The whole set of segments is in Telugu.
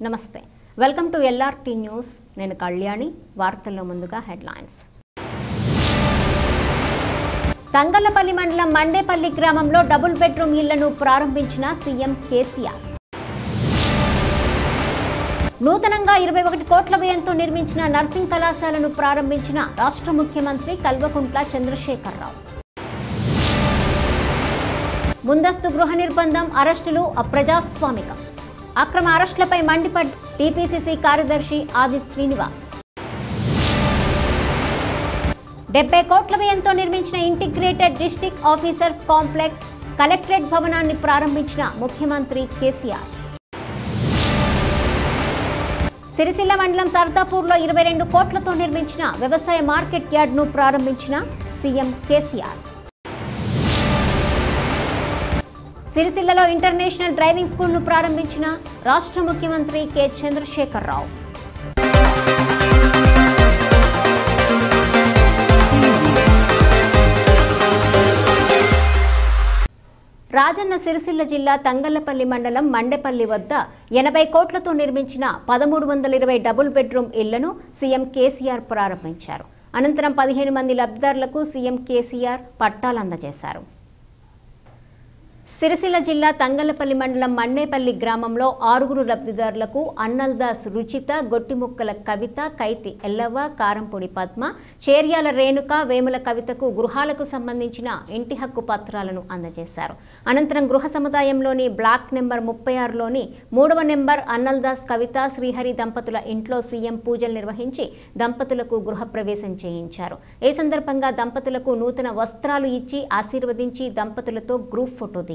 నమస్తే వెల్కమ్ టు ఎల్ఆర్టీ న్యూస్ నేను కళ్యాణి వార్తల్లో ముందుగా హెడ్లైన్స్ తంగళ్లపల్లి మండలం మండేపల్లి గ్రామంలో డబుల్ బెడ్రూమ్ ఇళ్లను ప్రారంభించిన సీఎం కేసీఆర్ నూతనంగా ఇరవై ఒకటి కోట్ల వ్యయంతో నిర్మించిన నర్సింగ్ కళాశాలను ప్రారంభించిన రాష్ట్ర ముఖ్యమంత్రి కల్వకుంట్ల చంద్రశేఖరరావు ముందస్తు గృహ నిర్బంధం అరెస్టులు అప్రజాస్వామికం అక్రమ అరెస్టులపై మండిపడ్ టీపీసీసీ కార్యదర్శి ఆది శ్రీనివాస్ డెబ్బై కోట్ల వ్యయంతో నిర్మించిన integrated district officers complex collectorate భవనాన్ని ప్రారంభించిన ముఖ్యమంత్రి కేసీఆర్ సిరిసిల్ల మండలం సర్దాపూర్లో ఇరవై రెండు కోట్లతో నిర్మించిన వ్యవసాయ మార్కెట్ యార్డ్ను ప్రారంభించిన సీఎం కేసీఆర్ సిరిసిల్లలో ఇంటర్నేషనల్ డ్రైవింగ్ స్కూల్ను ప్రారంభించిన రాష్ట్ర ముఖ్యమంత్రి కె చంద్రశేఖరరావు రాజన్న సిరిసిల్ల జిల్లా తంగళ్లపల్లి మండలం మండెపల్లి వద్ద ఎనభై కోట్లతో నిర్మించిన పదమూడు వందల ఇరవై డబుల్ బెడ్రూమ్ ఇళ్లను సీఎం కేసీఆర్ ప్రారంభించారు అనంతరం పదిహేను మంది లబ్ధిదారులకు సీఎం కేసీఆర్ పట్టాలు అందజేశారు సిరిసిల్ల జిల్లా తంగలపల్లి మండలం మన్నేపల్లి గ్రామంలో ఆరుగురు లబ్ధిదారులకు అన్నల్దాస్ రుచిత గొట్టిముక్కల కవిత కైతి ఎల్లవ్వ కారంపొడి పద్మ చేర్యాల రేణుక వేముల కవితకు గృహాలకు సంబంధించిన ఇంటి హక్కు పత్రాలను అందజేశారు అనంతరం గృహ సముదాయంలోని బ్లాక్ నెంబర్ ముప్పై ఆరులోని మూడవ నెంబర్ అన్నల్దాస్ కవిత శ్రీహరి దంపతుల ఇంట్లో సీఎం పూజలు నిర్వహించి దంపతులకు గృహప్రవేశం చేయించారు ఈ సందర్భంగా దంపతులకు నూతన వస్త్రాలు ఇచ్చి ఆశీర్వదించి దంపతులతో గ్రూప్ ఫోటో దిగారు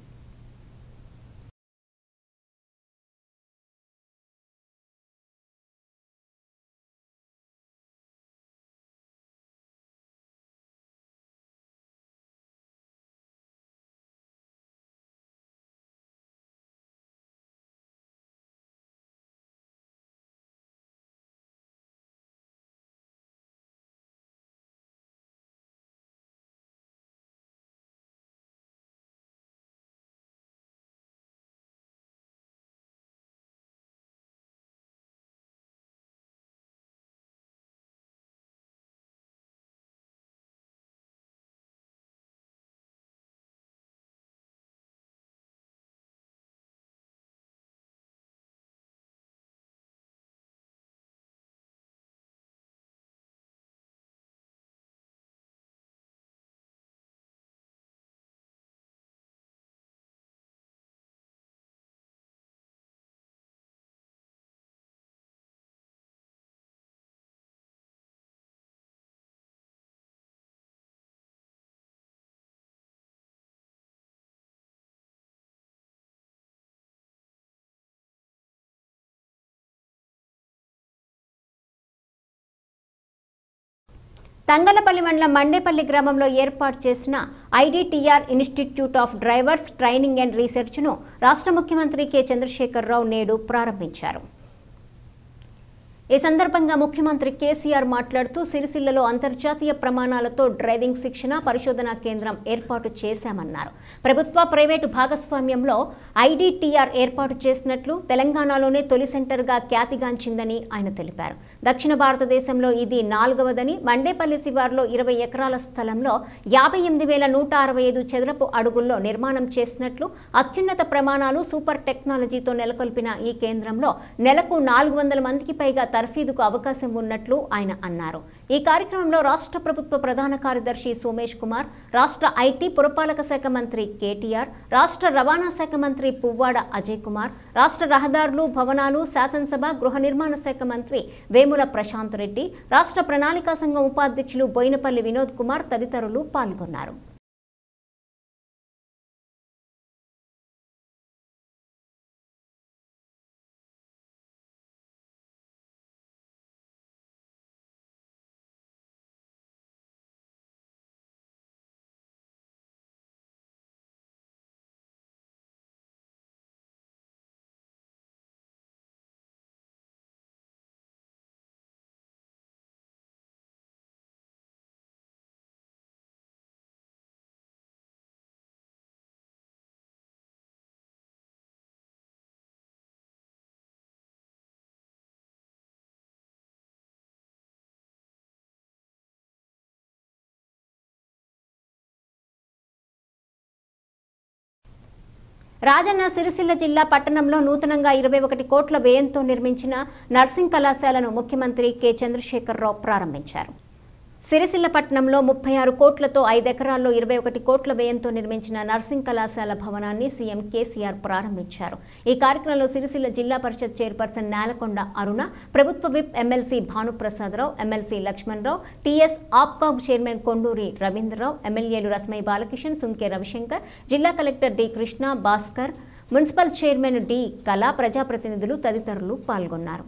తంగలపల్లి మండలం మండేపల్లి గ్రామంలో ఏర్పాటు చేసిన IDTR institute of drivers training and రీసెర్చ్ను రాష్ట్ర ముఖ్యమంత్రి కె చంద్రశేఖరరావు నేడు ప్రారంభించారు ఈ సందర్భంగా ముఖ్యమంత్రి కేసీఆర్ మాట్లాడుతూ సిరిసిల్లలో అంతర్జాతీయ ప్రమాణాలతో డ్రైవింగ్ శిక్షణ పరిశోధనా కేంద్రం ఏర్పాటు చేశామన్నారు ప్రభుత్వ ప్రైవేటు భాగస్వామ్యంలో ఐడిటిఆర్ ఏర్పాటు చేసినట్లు తెలంగాణలోనే తొలి సెంటర్గా ఖ్యాతిగాంచిందని ఆయన తెలిపారు దక్షిణ భారతదేశంలో ఇది నాలుగవదని మండేపల్లి శివార్లో ఇరవై ఎకరాల స్థలంలో యాభై ఎనిమిది వేల నూట అరవై ఐదు చదరపు అడుగుల్లో నిర్మాణం చేసినట్లు అత్యున్నత ప్రమాణాలు సూపర్ టెక్నాలజీతో నెలకొల్పిన ఈ కేంద్రంలో నెలకు నాలుగు వందల మందికి పైగా తర్ఫీదుకు అవకాశం ఉన్నట్లు ఆయన అన్నారు ఈ కార్యక్రమంలో రాష్ట్ర ప్రభుత్వ ప్రధాన కార్యదర్శి సోమేష్ కుమార్ రాష్ట్ర ఐటీ పురపాలక శాఖ మంత్రి కేటీఆర్ రాష్ట్ర రవాణా శాఖ మంత్రి పువ్వాడ అజయ్ కుమార్ రాష్ట్ర రహదారులు భవనాలు శాసనసభ గృహ నిర్మాణ శాఖ మంత్రి వేముల ప్రశాంత్ రెడ్డి రాష్ట్ర ప్రణాళికా సంఘం ఉపాధ్యక్షులు బోయినపల్లి వినోద్ కుమార్ తదితరులు పాల్గొన్నారు రాజన్న సిరిసిల్ల జిల్లా పట్టణంలో నూతనంగా ఇరవై ఒకటి కోట్ల వ్యయంతో నిర్మించిన నర్సింగ్ కళాశాలను ముఖ్యమంత్రి కె చంద్రశేఖరరావు ప్రారంభించారు సిరిసిల్ల పట్టణంలో ముప్పై ఆరు కోట్లతో ఐదెకరాల్లో ఇరవై ఒకటి కోట్ల వ్యయంతో నిర్మించిన నర్సింగ్ కళాశాల భవనాన్ని సీఎం కేసీఆర్ ప్రారంభించారు ఈ కార్యక్రమంలో సిరిసిల్ల జిల్లా పరిషత్ చైర్పర్సన్ నేలకొండ అరుణ ప్రభుత్వ whip MLC Bhanuprasad Rao MLC Lakshman Rao TS APCOB chairman Konduri Ravindra Rao ఎమ్మెల్యేలు రస్మై బాలకిషన్ సుంకే రవిశంకర్ జిల్లా collector D Krishna Bhaskar municipal chairman D Kala ప్రజాప్రతినిధులు తదితరులు పాల్గొన్నారు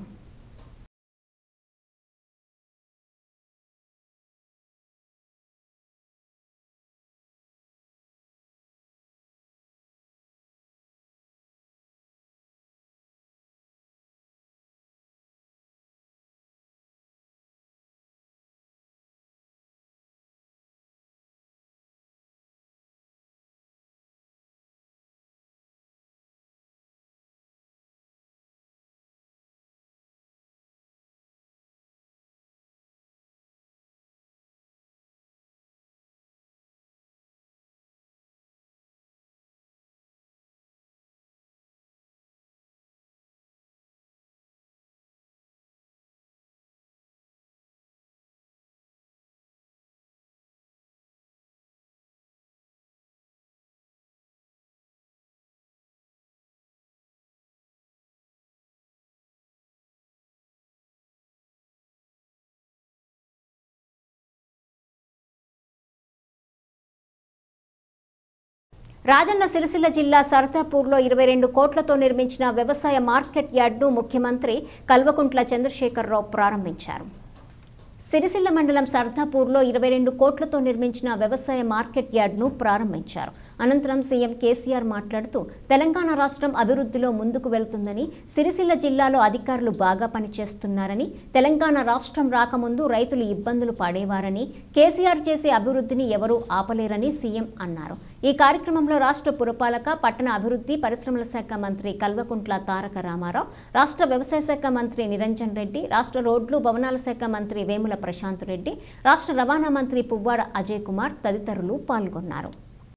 రాజన్న సిరిసిల్ల జిల్లా సర్దాపూర్లో ఇరవై రెండు కోట్లతో నిర్మించిన వ్యవసాయ మార్కెట్ యార్డ్ను ముఖ్యమంత్రి కల్వకుంట్ల చంద్రశేఖరరావు ప్రారంభించారు సిరిసిల్ల మండలం సర్దాపూర్లో ఇరవై రెండు కోట్లతో నిర్మించిన వ్యవసాయ మార్కెట్ యార్డ్ను ప్రారంభించారు అనంతరం సీఎం కేసీఆర్ మాట్లాడుతూ తెలంగాణ రాష్ట్రం అభివృద్ధిలో ముందుకు వెళ్తుందని సిరిసిల్ల జిల్లాలో అధికారులు బాగా పనిచేస్తున్నారని తెలంగాణ రాష్ట్రం రాకముందు రైతులు ఇబ్బందులు పడేవారని కేసీఆర్ చేసే అభివృద్ధిని ఎవరూ ఆపలేరని సీఎం అన్నారు ఈ కార్యక్రమంలో రాష్ట్ర పురపాలక పట్టణ అభివృద్ధి పరిశ్రమల శాఖ మంత్రి కల్వకుంట్ల తారక రామారావు రాష్ట్ర వ్యవసాయ శాఖ మంత్రి నిరంజన్ రెడ్డి రాష్ట్ర రోడ్లు భవనాల శాఖ మంత్రి వేముల ప్రశాంత్ రెడ్డి రాష్ట్ర రవాణా మంత్రి పువ్వాడ అజయ్ కుమార్ తదితరులు పాల్గొన్నారు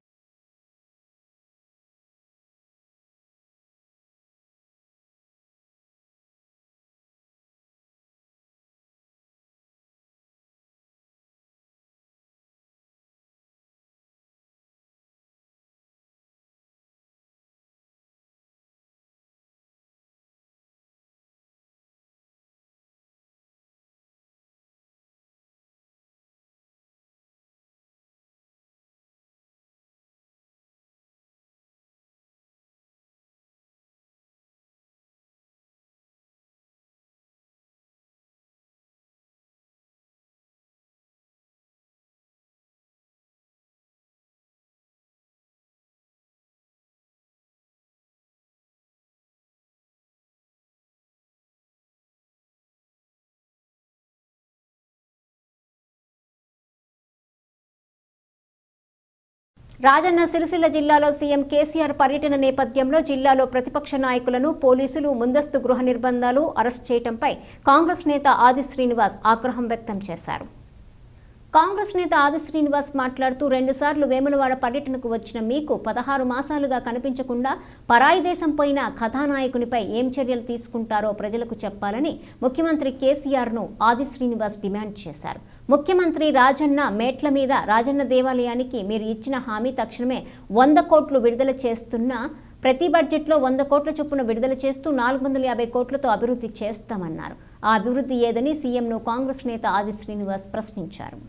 రాజన్న సిరిసిల్ల జిల్లాలో సీఎం కేసీఆర్ పర్యటన నేపథ్యంలో జిల్లాలో ప్రతిపక్ష నాయకులను పోలీసులు ముందస్తు గృహ నిర్బంధాలు అరెస్ట్ చేయడంపై కాంగ్రెస్ నేత ఆది శ్రీనివాస్ ఆగ్రహం వ్యక్తం చేశారు కాంగ్రెస్ నేత ఆది శ్రీనివాస్ మాట్లాడుతూ రెండుసార్లు వేములవాడ పర్యటనకు వచ్చిన మీకు పదహారు మాసాలుగా కనిపించకుండా పరాయి దేశం పోయిన కథానాయకునిపై ఏం చర్యలు తీసుకుంటారో ప్రజలకు చెప్పాలని ముఖ్యమంత్రి కేసీఆర్ను ఆది శ్రీనివాస్ డిమాండ్ చేశారు ముఖ్యమంత్రి రాజన్న మేట్ల మీద రాజన్న దేవాలయానికి మీరు ఇచ్చిన హామీ తక్షణమే వంద కోట్లు విడుదల చేస్తున్న ప్రతి బడ్జెట్లో వంద కోట్ల చొప్పున విడుదల చేస్తూ నాలుగు వందల యాభై కోట్లతో అభివృద్ధి చేస్తామన్నారు ఆ అభివృద్ధి ఏదని సీఎంను కాంగ్రెస్ నేత ఆది శ్రీనివాస్ ప్రశ్నించారు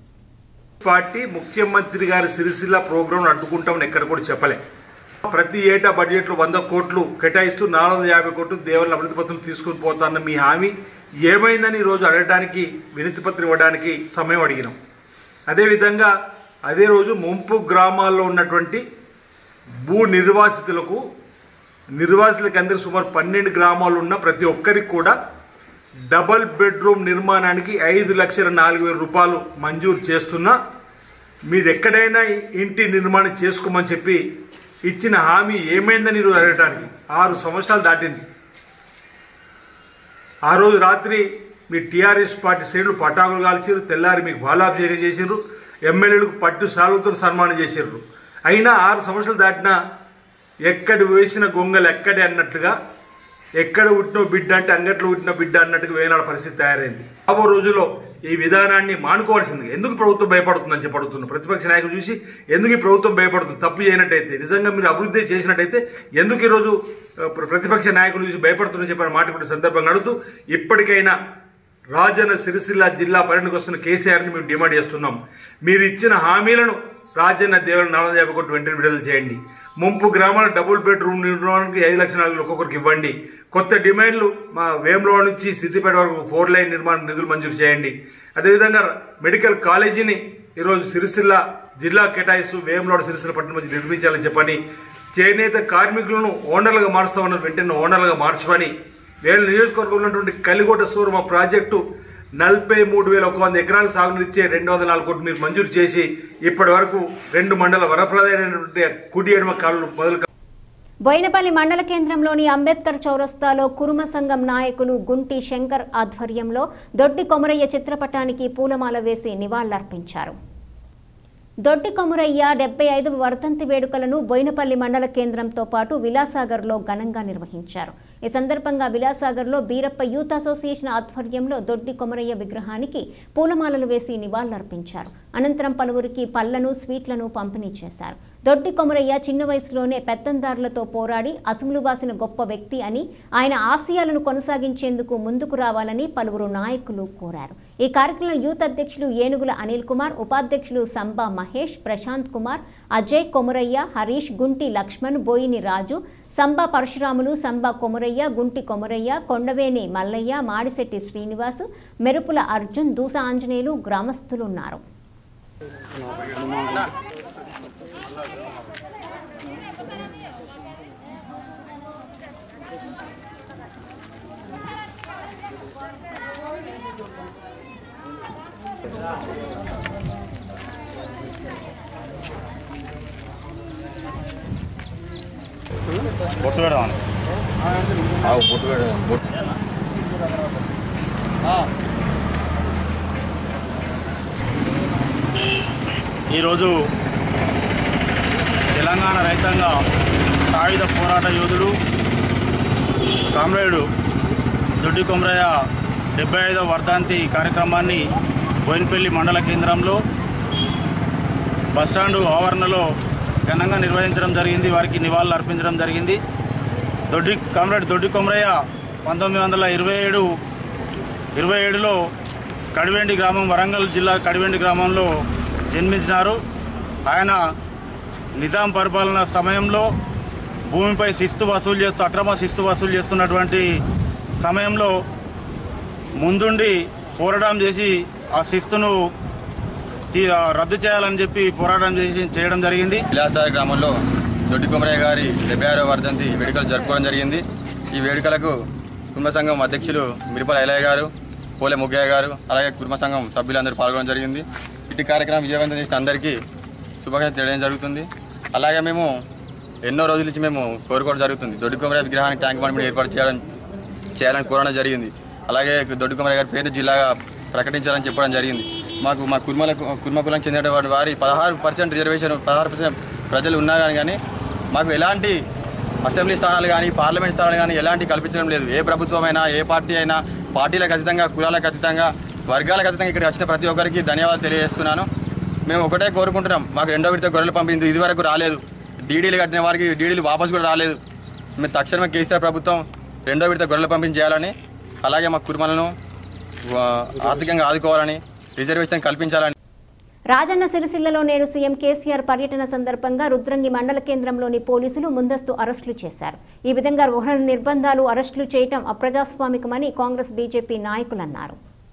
పార్టీ ముఖ్యమంత్రి గారి సిరిసిల్ల ప్రోగ్రాం అడ్డుకుంటామని ఎక్కడ కూడా చెప్పలే ప్రతి ఏటా బడ్జెట్లో వంద కోట్లు కేటాయిస్తూ నాలుగు వందల యాభై కోట్లు దేవుళ్ళ అభివృద్ధి పత్రం తీసుకుని పోతాన్న మీ హామీ ఏమైందని ఈరోజు అడగడానికి వినతి పత్రం ఇవ్వడానికి సమయం అడిగినాం అదేవిధంగా అదే రోజు ముంపు గ్రామాల్లో ఉన్నటువంటి భూ నిర్వాసితులకు నిర్వాసితులకు అందరికి సుమారు పన్నెండు గ్రామాలు ఉన్న ప్రతి ఒక్కరికి కూడా డబల్ బెడ్రూమ్ నిర్మాణానికి ఐదు లక్షల నాలుగు వేల రూపాయలు మంజూరు చేస్తున్నా మీరు ఎక్కడైనా ఇంటి నిర్మాణం చేసుకోమని చెప్పి ఇచ్చిన హామీ ఏమైందని ఈరోజు అడగడానికి ఆరు సంవత్సరాలు దాటింది ఆ రోజు రాత్రి మీ టీఆర్ఎస్ పార్టీ శ్రేణులు పటాకులు కాల్చారు తెల్లారి మీకు బాలాభిషేకం చేసిర్రు ఎమ్మెల్యేలకు పట్టు సాలుతో సన్మానం చేసిర్రు అయినా ఆరు సంవత్సరాలు దాటినా ఎక్కడ వేసిన గొంగలు ఎక్కడే అన్నట్టుగా ఎక్కడ పుట్టిన బిడ్డ అంటే అంగట్లో పుట్టిన బిడ్డ అన్నట్టుగా వేనాడు పరిస్థితి తయారైంది రాబో రోజుల్లో ఈ విధానాన్ని మానుకోవాల్సింది ఎందుకు ప్రభుత్వం భయపడుతుందని చెప్పి అడుగుతున్నారు ప్రతిపక్ష నాయకులు చూసి ఎందుకు ఈ ప్రభుత్వం భయపడుతుంది తప్పు చేయనట్టయితే నిజంగా మీరు అభివృద్ధి చేసినట్టయితే ఎందుకు ఈరోజు ఆ, ప్ర- ప్రతిపక్ష నాయకులు చూసి భయపడుతుందని చెప్పిన మాట ఇప్పుడు సందర్భంగా అడుగుతూ ఇప్పటికైనా రాజన్న సిరిసిల్ల జిల్లా పర్యటనకు వస్తున్న కేసీఆర్ని మేము డిమాండ్ చేస్తున్నాం మీరు ఇచ్చిన హామీలను రాజన్న దేవుని నాలుగు యాభై కోట్లు వెంటనే విడుదల చేయండి ముంపు గ్రామాల డబుల్ బెడ్రూమ్ నిర్మాణానికి ఐదు లక్షల నాలుగు ఒక్కొక్కరికి ఇవ్వండి కొత్త డిమాండ్లు మా వేములో నుంచి సిద్దిపేట వరకు ఫోర్ లైన్ నిర్మాణ నిధులు మంజూరు చేయండి అదేవిధంగా మెడికల్ కాలేజీని ఈరోజు సిరిసిల్ల జిల్లా కేటాయిస్తూ వేములోడ సిరిసిల్ల పట్టణం మధ్య నిర్మించాలని చెప్పని చేనేత కార్మికులను ఓనర్లుగా మారుస్తామన్న వెంటనే ఓనర్లుగా మార్చమని వేల నియోజకవర్గంలో ఉన్నటువంటి కలిగోట సూరమ ప్రాజెక్టు నలభై మూడు వేల ఒక వంద ఎకరాలు సాగునిచ్చే రెండు వందల నాలుగు కోట్లు మీరు మంజూరు చేసి ఇప్పటి వరకు రెండు మండల వరప్రదైనటువంటి కుడి ఎడమ కాళ్ళు మొదలు బోయినపల్లి మండల కేంద్రంలోని అంబేద్కర్ చౌరస్తాలో కురుమ సంఘం నాయకులు గుంటి శంకర్ ఆధ్వర్యంలో దొడ్డి కొమరయ్య చిత్రపటానికి పూలమాల వేసి నివాళులర్పించారు దొడ్డి కొమురయ్య డెబ్బై ఐదు వర్ధంతి వేడుకలను బోయినపల్లి మండల కేంద్రంతో పాటు విలాసాగర్లో ఘనంగా నిర్వహించారు ఈ సందర్భంగా విలాసాగర్లో బీరప్ప యూత్ అసోసియేషన్ ఆధ్వర్యంలో దొడ్డి కొమరయ్య విగ్రహానికి పూలమాలలు వేసి నివాళులర్పించారు అనంతరం పలువురికి పళ్లను స్వీట్లను పంపిణీ చేశారు దొడ్డి కొమరయ్య చిన్న వయసులోనే పెత్తందారులతో పోరాడి అసుములు వాసిన గొప్ప వ్యక్తి అని ఆయన ఆశయాలను కొనసాగించేందుకు ముందుకు రావాలని పలువురు నాయకులు కోరారు ఈ కార్యక్రమంలో యూత్ అధ్యక్షులు ఏనుగుల అనిల్ కుమార్ ఉపాధ్యక్షులు సంబా మహేష్ ప్రశాంత్ కుమార్ అజయ్ కొమురయ్య హరీష్ గుంటి లక్ష్మణ్ బోయిని రాజు సంబా పరశురాములు సంబా కొమురయ్య గుంటి కొమురయ్య కొండవేని మల్లయ్య మాడిశెట్టి శ్రీనివాస్ మెరుపుల అర్జున్ దూస ఆంజనేయులు గ్రామస్తులు ఉన్నారు బొట్టు పెడదామని బొట్టు పెడదాం బొట్టు ఈరోజు తెలంగాణ రైతాంగ సాయుధ పోరాట యోధుడు కామ్రేడు దొడ్డి కొమరయ్య డెబ్బై ఐదవ వర్ధంతి కార్యక్రమాన్ని బోయినపల్లి మండల కేంద్రంలో బస్టాండు ఆవరణలో ఘనంగా నిర్వహించడం జరిగింది వారికి నివాళులు అర్పించడం జరిగింది దొడ్డి కామ్రేడ్ దొడ్డి కొమరయ్య పంతొమ్మిది వందల ఇరవై ఏడు ఇరవై ఏడులో కడివెండి గ్రామం వరంగల్ జిల్లా కడివెండి గ్రామంలో జన్మించినారు ఆయన నిజాం పరిపాలన సమయంలో భూమిపై శిస్తు వసూలు చేస్తూ అక్రమ శిస్తు వసూలు చేస్తున్నటువంటి సమయంలో ముందుండి పోరాటం చేసి ఆ శిస్తును తీ- రద్దు చేయాలని చెప్పి పోరాటం చేసి చేయడం జరిగింది విలాసాగర్ గ్రామంలో దొడ్డి కొమరయ్య గారి డెబ్బై ఆరో వర్ధంతి వేడుకలు జరుపుకోవడం జరిగింది ఈ వేడుకలకు కుటుంబ సంఘం అధ్యక్షులు మిరిపల ఐలయ్య గారు పోలే ముగ్గయ్య గారు అలాగే కుటుంబ సంఘం సభ్యులందరూ పాల్గొనడం జరిగింది ఇటు కార్యక్రమం విజయవంతం చేసిన అందరికీ శుభాకాంక్షలు తెలియడం జరుగుతుంది అలాగే మేము ఎన్నో రోజుల నుంచి మేము కోరుకోవడం జరుగుతుంది దొడ్డి కొమరయ్య విగ్రహానికి ట్యాంక్ బండ్ మీద ఏర్పాటు చేయడం చేయాలని కోరడం జరిగింది అలాగే దొడ్డి కొమరయ్య గారి పేరు జిల్లాగా ప్రకటించాలని చెప్పడం జరిగింది మాకు మా కుర్మలకు కుర్మ కులం చెందినటువంటి వారి పదహారు పర్సెంట్ రిజర్వేషన్ పదహారు పర్సెంట్ ప్రజలు ఉన్నా కానీ కానీ మాకు ఎలాంటి అసెంబ్లీ స్థానాలు కానీ పార్లమెంట్ స్థానాలు కానీ ఎలాంటి కల్పించడం లేదు ఏ ప్రభుత్వం అయినా ఏ పార్టీ అయినా పార్టీలకు అతీతంగా కులాలకు అతీతంగా వర్గాలకు అతీతంగా ఇక్కడికి వచ్చిన ప్రతి ఒక్కరికి ధన్యవాదాలు తెలియజేస్తున్నాను మేము ఒకటే కోరుకుంటున్నాం మాకు రెండో విడత గొర్రెలు పంపింది ఇది వరకు రాలేదు డీడీలు కట్టిన వారికి డీడీలు వాపసు కూడా రాలేదు మేము తక్షణమే కేసీఆర్ ప్రభుత్వం రెండో విడత గొర్రెల పంపిణీ చేయాలని అలాగే మా కుటుంబాలను ఆ, ఆర్థికంగా ఆదుకోవాలని రిజర్వేషన్ కల్పించాలని రాజన్న సిరిసిల్లలో నేడు సీఎం కేసీఆర్ పర్యటన సందర్భంగా రుద్రంగి మండల కేంద్రంలోని పోలీసులు ముందస్తు అరెస్టులు చేశారు ఈ విధంగా గృహ నిర్బంధాలు అరెస్టులు చేయటం అప్రజాస్వామికమని కాంగ్రెస్ బీజేపీ నాయకులు అన్నారు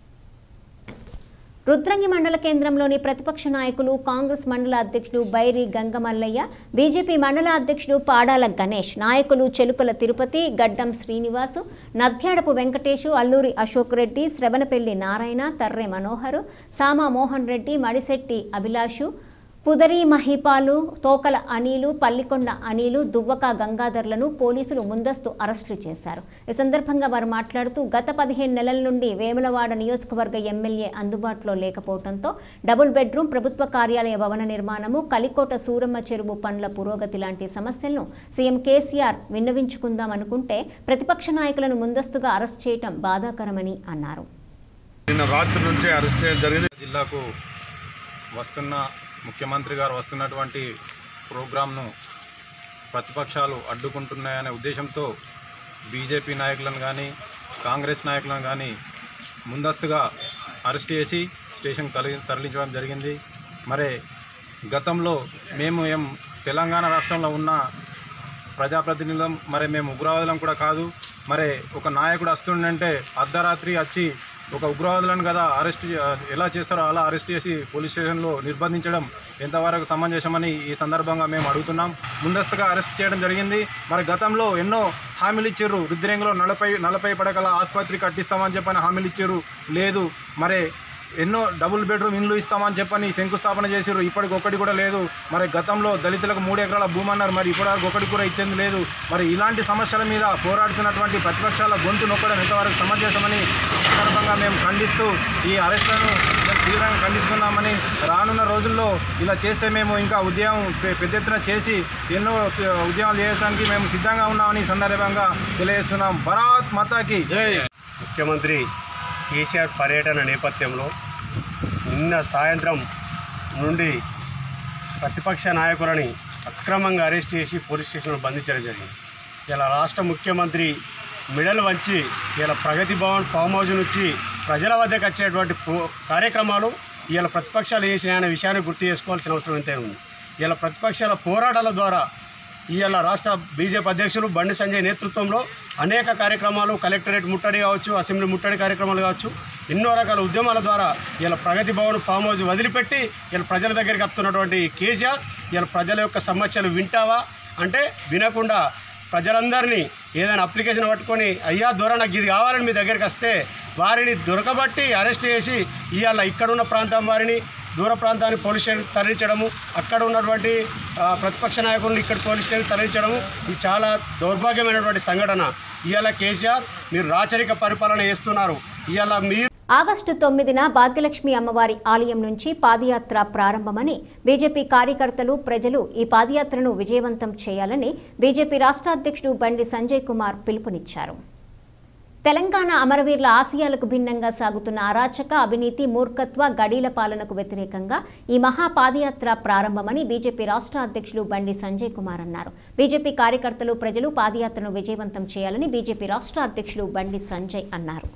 రుద్రంగి మండల కేంద్రంలోని ప్రతిపక్ష నాయకులు కాంగ్రెస్ మండల అధ్యక్షుడు బైరి గంగమల్లయ్య బీజేపీ మండల అధ్యక్షుడు పాడాల గణేష్ నాయకులు చెలుకల తిరుపతి గడ్డం శ్రీనివాసు నద్యాడపు వెంకటేషు అల్లూరి అశోక్ రెడ్డి శ్రవణపెల్లి నారాయణ తర్రె మనోహర్ సామా మోహన్ రెడ్డి మడిశెట్టి అభిలాషు పుదరి మహిపాలు తోకల అనిలు పల్లికొండ అనిలు దువ్వక గంగాధర్లను పోలీసులు ముందస్తు అరెస్టులు చేశారు ఈ సందర్భంగా వారు మాట్లాడుతూ గత పదిహేను నెలల నుండి వేములవాడ నియోజకవర్గ ఎమ్మెల్యే అందుబాటులో లేకపోవడంతో డబుల్ బెడ్రూమ్ ప్రభుత్వ కార్యాలయ భవన నిర్మాణము కలికోట సూరమ్మ చెరువు పనుల పురోగతి లాంటి సమస్యలను సీఎం కేసీఆర్ విన్నవించుకుందాం అనుకుంటే ప్రతిపక్ష నాయకులను ముందస్తుగా అరెస్ట్ చేయటం బాధాకరమని అన్నారు నిన్న రాత్రి నుంచే అరెస్ట్ చేయడం జరిగింది జిల్లాకు వస్తున్న ముఖ్యమంత్రి గారు వస్తున్నటువంటి ప్రోగ్రాంను ప్రతిపక్షాలు అడ్డుకుంటున్నాయనే ఉద్దేశంతో బీజేపీ నాయకులను కానీ కాంగ్రెస్ నాయకులను కానీ ముందస్తుగా అరెస్ట్ చేసి స్టేషన్ తరలి తరలించడం జరిగింది మరి గతంలో మేము ఏం తెలంగాణ రాష్ట్రంలో ఉన్న ప్రజాప్రతినిధులం మరి మేము ఉగ్రవాదులం కూడా కాదు మరి ఒక నాయకుడు వస్తుండంటే అర్ధరాత్రి వచ్చి ఒక ఉగ్రవాదులను కదా అరెస్ట్ చే- ఎలా చేస్తారో అలా అరెస్ట్ చేసి పోలీస్ స్టేషన్లో నిర్బంధించడం ఎంతవరకు సమంజసమని ఈ సందర్భంగా మేము అడుగుతున్నాం ముందస్తుగా అరెస్ట్ చేయడం జరిగింది మరి గతంలో ఎన్నో హామీలు ఇచ్చారు రుద్రేంగులో నలభై నలభై పడకల ఆసుపత్రి కట్టిస్తామని చెప్పని హామీలు ఇచ్చారు లేదు మరి ఎన్నో డబుల్ బెడ్రూమ్ ఇండ్లు ఇస్తామని చెప్పని శంకుస్థాపన చేసారు ఇప్పటికి ఒకటి కూడా లేదు మరి గతంలో దళితులకు మూడు ఎకరాల భూమి అన్నారు మరి ఇప్పటివరకు ఒకటి కూడా ఇచ్చేది లేదు మరి ఇలాంటి సమస్యల మీద పోరాడుతున్నటువంటి ప్రతిపక్షాల గొంతు నొక్కడం ఎంతవరకు సమంజసమని ఈ సందర్భంగా మేము ఖండిస్తూ ఈ అరెస్టులను మేము తీవ్రంగా ఖండిస్తున్నామని రానున్న రోజుల్లో ఇలా చేస్తే మేము ఇంకా ఉద్యమం పె- పెద్ద ఎత్తున చేసి ఎన్నో ఉ- ఉద్యమాలు చేయడానికి మేము సిద్ధంగా ఉన్నామని ఈ సందర్భంగా తెలియజేస్తున్నాం భరత్ మాతాకి ముఖ్యమంత్రి కేసీఆర్ పర్యటన నేపథ్యంలో నిన్న సాయంత్రం నుండి ప్రతిపక్ష నాయకులని అక్రమంగా అరెస్ట్ చేసి పోలీస్ స్టేషన్లో బంధించడం జరిగింది ఇలా రాష్ట్ర ముఖ్యమంత్రి మెడల్ వంచి ఇలా ప్రగతి భవన్ ఫామ్ హౌస్ నుంచి ప్రజల వద్దకు వచ్చేటువంటి ప్రో- కార్యక్రమాలు ఇలా ప్రతిపక్షాలు చేసిన అనే విషయాన్ని గుర్తు చేసుకోవాల్సిన అవసరం ఎంతైనా ఉంది ఇలా ప్రతిపక్షాల పోరాటాల ద్వారా ఇవాళ రాష్ట్ర బీజేపీ అధ్యక్షులు బండి సంజయ్ నేతృత్వంలో అనేక కార్యక్రమాలు కలెక్టరేట్ ముట్టడి కావచ్చు అసెంబ్లీ ముట్టడి కార్యక్రమాలు కావచ్చు ఎన్నో రకాల ఉద్యమాల ద్వారా ఇలా ప్రగతి భవన్ ఫామ్ హౌస్ వదిలిపెట్టి ఇలా ప్రజల దగ్గరికి వస్తున్నటువంటి కేసీఆర్ ఇలా ప్రజల యొక్క సమస్యలు వింటావా అంటే వినకుండా ప్రజలందరినీ ఏదైనా అప్లికేషన్ పట్టుకొని అయ్యా దూర నాకు ఇది కావాలని మీ దగ్గరికి వస్తే వారిని దొరకబట్టి అరెస్ట్ చేసి ఇవాళ ఇక్కడున్న ప్రాంతం వారిని దూర ప్రాంతాన్ని పోలీస్ స్టేషన్ తరలించడము అక్కడ ఉన్నటువంటి ఆ, ప్రతిపక్ష నాయకులను ఇక్కడ పోలీస్ స్టేషన్ తరలించడము ఇది చాలా దౌర్భాగ్యమైనటువంటి సంఘటన ఇవాళ కేసీఆర్ మీరు రాచరిక పరిపాలన చేస్తున్నారు ఇవాళ మీరు ఆగస్టు తొమ్మిదిన భాగ్యలక్ష్మి అమ్మవారి ఆలయం నుంచి పాదయాత్ర ప్రారంభమని బీజేపీ కార్యకర్తలు ప్రజలు ఈ పాదయాత్రను విజయవంతం చేయాలని బీజేపీ రాష్ట్ర అధ్యక్షుడు బండి సంజయ్ కుమార్ పిలుపునిచ్చారు తెలంగాణ అమరవీరుల ఆశయాలకు భిన్నంగా సాగుతున్న అరాచక అవినీతి మూర్ఖత్వ గడీల పాలనకు వ్యతిరేకంగా ఈ మహా పాదయాత్ర ప్రారంభమని బీజేపీ రాష్ట్ర అధ్యక్షులు బండి సంజయ్ కుమార్ అన్నారు బీజేపీ కార్యకర్తలు ప్రజలు పాదయాత్రను విజయవంతం చేయాలని బీజేపీ రాష్ట్ర అధ్యక్షులు బండి సంజయ్ అన్నారు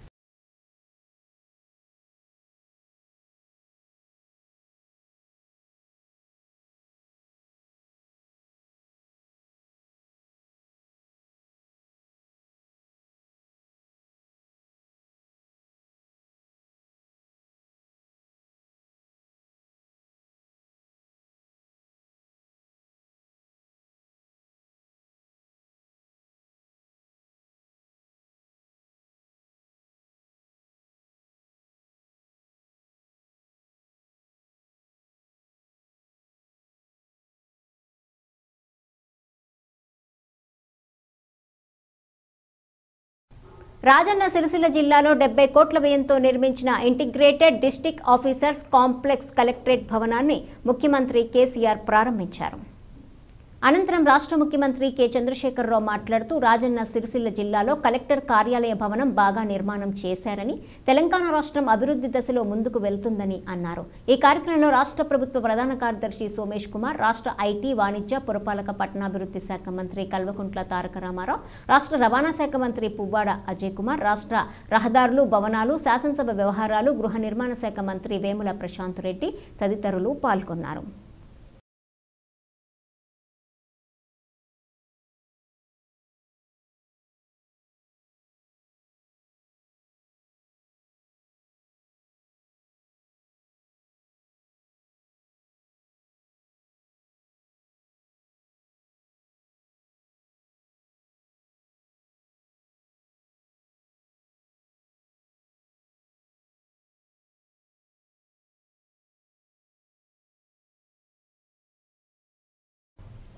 రాజన్న సిరిసిల్ల జిల్లాలో డెబ్బై కోట్ల వ్యయంతో నిర్మించిన integrated district officers complex collectorate భవనాన్ని ముఖ్యమంత్రి కేసీఆర్ ప్రారంభించారు అనంతరం రాష్ట్ర ముఖ్యమంత్రి కె చంద్రశేఖరరావు మాట్లాడుతూ రాజన్న సిరిసిల్ల జిల్లాలో కలెక్టర్ కార్యాలయ భవనం బాగా నిర్మాణం చేశారని తెలంగాణ రాష్ట్రం అభివృద్ధి దశలో ముందుకు వెళ్తుందని అన్నారు ఈ కార్యక్రమంలో రాష్ట్ర ప్రభుత్వ ప్రధాన కార్యదర్శి సోమేష్ కుమార్ రాష్ట్ర ఐటీ వాణిజ్య పురపాలక పట్టణాభివృద్ధి శాఖ మంత్రి కల్వకుంట్ల తారక రామారావు రాష్ట్ర రవాణా శాఖ మంత్రి పువ్వాడ అజయ్ కుమార్ రాష్ట్ర రహదారులు భవనాలు శాసనసభ వ్యవహారాలు గృహ నిర్మాణ శాఖ మంత్రి వేముల ప్రశాంత్ రెడ్డి తదితరులు పాల్గొన్నారు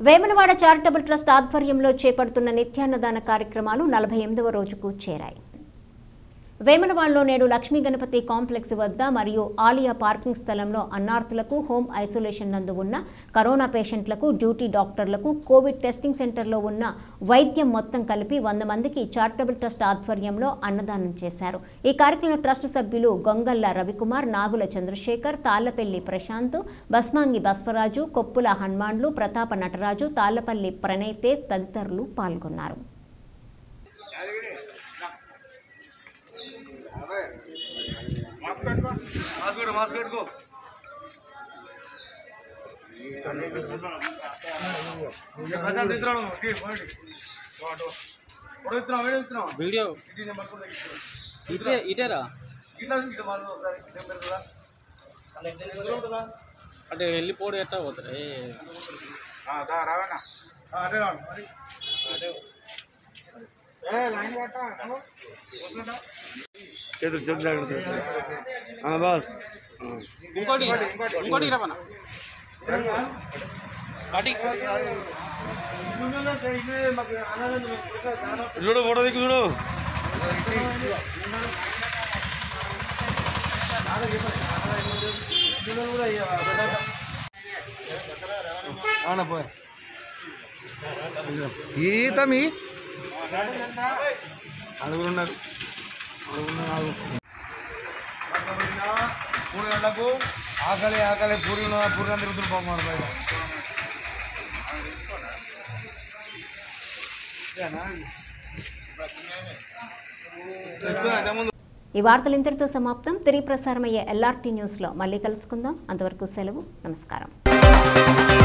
వేములవాడ చారిటబుల్ ట్రస్ట్ ఆధ్వర్యంలో చేపడుతున్న నిత్యాన్నదాన కార్యక్రమాలు నలభై ఎనిమిదవ రోజుకు చేరాయి వేములవాడలో నేడు లక్ష్మీ గణపతి కాంప్లెక్స్ వద్ద మరియు ఆలియా పార్కింగ్ స్థలంలో అన్నార్థులకు హోమ్ ఐసోలేషన్ నందు ఉన్న కరోనా పేషెంట్లకు డ్యూటీ డాక్టర్లకు కోవిడ్ టెస్టింగ్ సెంటర్లో ఉన్న వైద్యం మొత్తం కలిపి వంద మందికి చారిటబుల్ ట్రస్ట్ ఆధ్వర్యంలో అన్నదానం చేశారు ఈ కార్యక్రమంలో ట్రస్ట్ సభ్యులు గొంగల్ల రవికుమార్ నాగుల చంద్రశేఖర్ తాళ్లపల్లి ప్రశాంత్ బస్మాంగి బస్వరాజు కొప్పుల హనుమాన్లు ప్రతాప నటరాజు తాళ్లపల్లి ప్రణయ్ తేజ్ తదితరులు పాల్గొన్నారు వీడియో ఇటే ఇటేరా అంటే వెళ్ళిపోడు ఎట్టా పోతారు ఏ ఇంకోటి ఇంకోటి రమణ అటి చూడు ఫోటో దిక్కు చూడు ఈతమి అడుగున్నారు మూడు గంటలకు ఆకలి ఆకలి పూరి పూరి తిరుగుతున్న పోమాడు బయట ఈ వార్తలు ఇంతటితో సమాప్తం తిరిగి ప్రసారమయ్యే ఎల్ఆర్టీ న్యూస్లో మళ్ళీ కలుసుకుందాం అంతవరకు సెలవు నమస్కారం